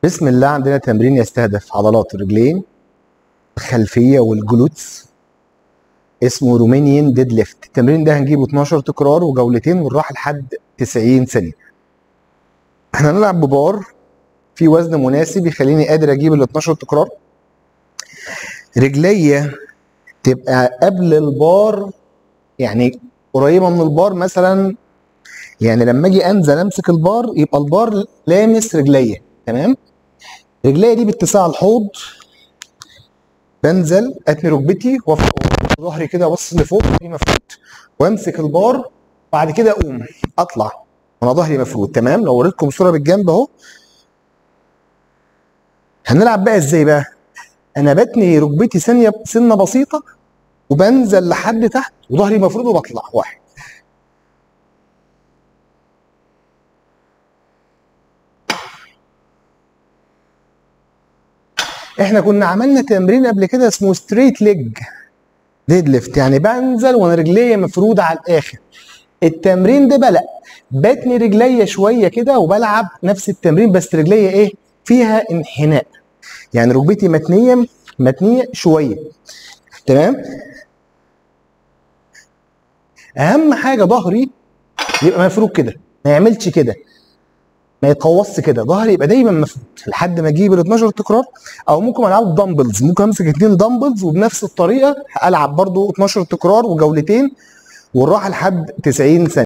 بسم الله عندنا تمرين يستهدف عضلات الرجلين الخلفيه والجلوتس اسمه رومانيان ديد ليفت التمرين ده هنجيبه 12 تكرار وجولتين والراحه لحد 90 ثانيه احنا هنلعب ببار في وزن مناسب يخليني قادر اجيب ال 12 تكرار رجليا تبقى قبل البار يعني قريبه من البار مثلا يعني لما اجي انزل امسك البار يبقى البار لامس رجليا تمام رجليا دي باتساع الحوض بنزل اتني ركبتي وافق ظهري كده بص لفوق ظهري مفرود وامسك البار بعد كده اقوم اطلع وانا ظهري مفرود تمام لو وريتكم صوره بالجنب اهو هنلعب بقى ازاي بقى انا بتني ركبتي ثانيه سنه بسيطه وبنزل لحد تحت وظهري مفرود وبطلع واحد احنا كنا عملنا تمرين قبل كده اسمه ستريت ليج ديد ليفت يعني بنزل وانا رجليا مفروده على الاخر التمرين ده بقى لا بتني رجليا شويه كده وبلعب نفس التمرين بس رجليا ايه فيها انحناء يعني ركبتي متنيه متنيه شويه تمام اهم حاجه ظهري يبقى مفروض كده ما يعملش كده ما يتقوصش كده ظهري يبقى دايما مفروض لحد ما اجيب ال 12 تكرار او ممكن العب دمبلز ممكن امسك اتنين دمبلز وبنفس الطريقه العب برضو 12 تكرار وجولتين والراحه لحد 90 ثانيه